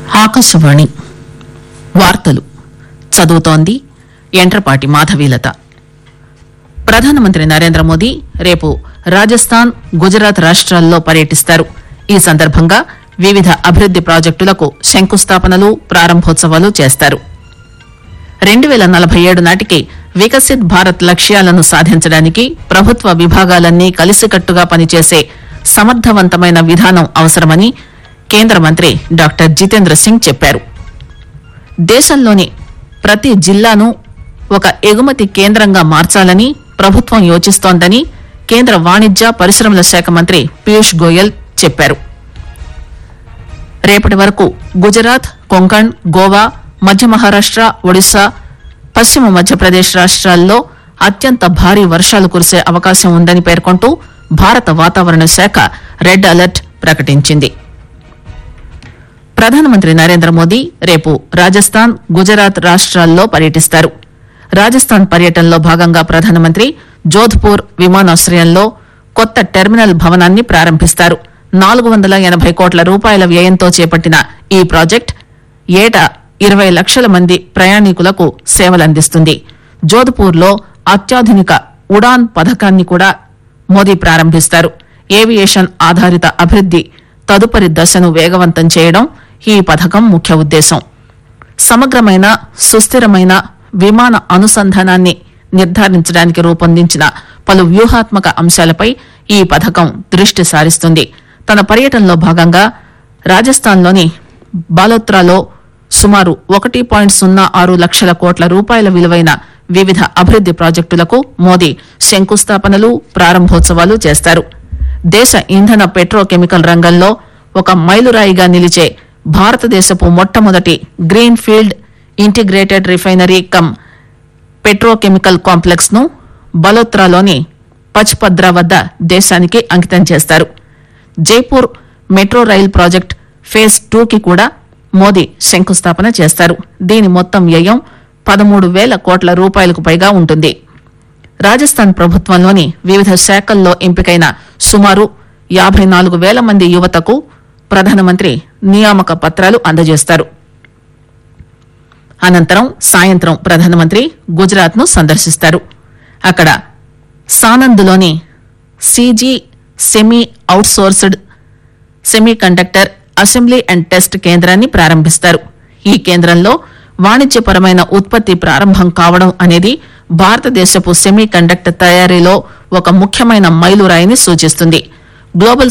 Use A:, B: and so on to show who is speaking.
A: ఆకాశవాణి వార్తలు చదువుతోంది ఎంట్రపాటి మాధవీలత ప్రధానమంత్రి నరేంద్ర మోదీ రేపు రాజస్థాన్ గుజరాత్ రాష్ట్రాల్లో పర్యటిస్తారు ఈ సందర్భంగా వివిధ అభివృద్ది ప్రాజెక్టులకు శంకుస్థాపనలు ప్రారంభోత్సవాలు చేస్తారు రెండు పేల నలభై ఏడు నాటికి వికసిత్ భారత్ లక్ష్యాలను సాధించడానికి ప్రభుత్వ విభాగాలన్నీ కలిసికట్టుగా పనిచేసే సమర్థవంతమైన విధానం అవసరమని కేంద్ర మంత్రి డాక్టర్ జితేంద్ర సింగ్ చెప్పారు దేశంలోని ప్రతి జిల్లాను ఒక ఎగుమతి కేంద్రంగా మార్చాలని ప్రభుత్వం యోచిస్తోందని కేంద్ర వాణిజ్య పరిశ్రమల శాఖ మంత్రి పీయూష్ గోయల్ చెప్పారు రేపటి వరకు గుజరాత్ కొంకణ్ గోవా మధ్య మహారాష్ట ఒడిశా పశ్చిమ మధ్యప్రదేశ్ రాష్ట్రాల్లో అత్యంత భారీ వర్షాలు కురిసే అవకాశం ఉందని పేర్కొంటూ భారత వాతావరణ శాఖ రెడ్ అలర్ట్ ప్రకటించింది ప్రధానమంత్రి నరేంద్ర మోదీ రేపు రాజస్థాన్ గుజరాత్ రాష్ట్రాల్లో పర్యటిస్తారు రాజస్థాన్ పర్యటనలో భాగంగా ప్రధానమంత్రి జోధ్పూర్ విమానాశ్రయంలో కొత్త టెర్మినల్ భవనాన్ని ప్రారంభిస్తారు నాలుగు వందల ఎనభై కోట్ల రూపాయల వ్యయంతో చేపట్టిన ఈ ప్రాజెక్ట్ ఏటా ఇరవై లక్షల మంది ప్రయాణికులకు సేవలందిస్తుంది జోధ్పూర్లో అత్యాధునిక ఉడాన్ పథకాన్ని కూడా మోదీ ప్రారంభిస్తారు ఏవియేషన్ ఆధారిత అభివృద్ది తదుపరి దశను వేగవంతం చేయడం ఈ పథకం ముఖ్య ఉద్దేశం సమగ్రమైన సుస్థిరమైన విమాన అనుసంధానాన్ని నిర్ధారించడానికి రూపొందించిన పలు వ్యూహాత్మక అంశాలపై ఈ పథకం దృష్టి సారిస్తుంది తన పర్యటనలో భాగంగా రాజస్థాన్లోని బాలోత్రాలో సుమారు ఒకటి పాయింట్ సున్నా ఆరు లక్షల కోట్ల రూపాయల విలువైన వివిధ అభివృద్ది ప్రాజెక్టులకు మోదీ శంకుస్థాపనలు ప్రారంభోత్సవాలు చేస్తారు దేశ ఇంధన పెట్రోకెమికల్ రంగంలో ఒక మైలురాయిగా నిలిచే భారతదేశపు మొట్టమొదటి green field integrated refinery cum petrochemical complex ను బలోత్రాలోని పచ్పద్రా వద్ద దేశానికి అంకితం చేస్తారు Jaipur metro rail project phase two కి కూడా మోదీ శంకుస్థాపన చేస్తారు దీని మొత్తం వ్యయం పదమూడు వేల కోట్ల రూపాయలకు పైగా ఉంటుంది రాజస్థాన్ ప్రభుత్వంలోని వివిధ శాఖల్లో ఎంపికైన సుమారు యాభై నాలుగు వేల మంది యువతకు ప్రధానమంత్రి నియామక పత్రాలు అందజేస్తారు అనంతరం సాయంత్రం ప్రధానమంత్రి గుజరాత్ ను సందర్శిస్తారు అక్కడ సానంద్లోని C G semi outsourced semiconductor assembly and test కేంద్రాన్ని ప్రారంభిస్తారు ఈ కేంద్రంలో వాణిజ్యపరమైన ఉత్పత్తి ప్రారంభం కావడం అనేది భారతదేశపు సెమీ కండక్టర్ తయారీలో ఒక ముఖ్యమైన మైలురాయిని సూచిస్తుంది గ్లోబల్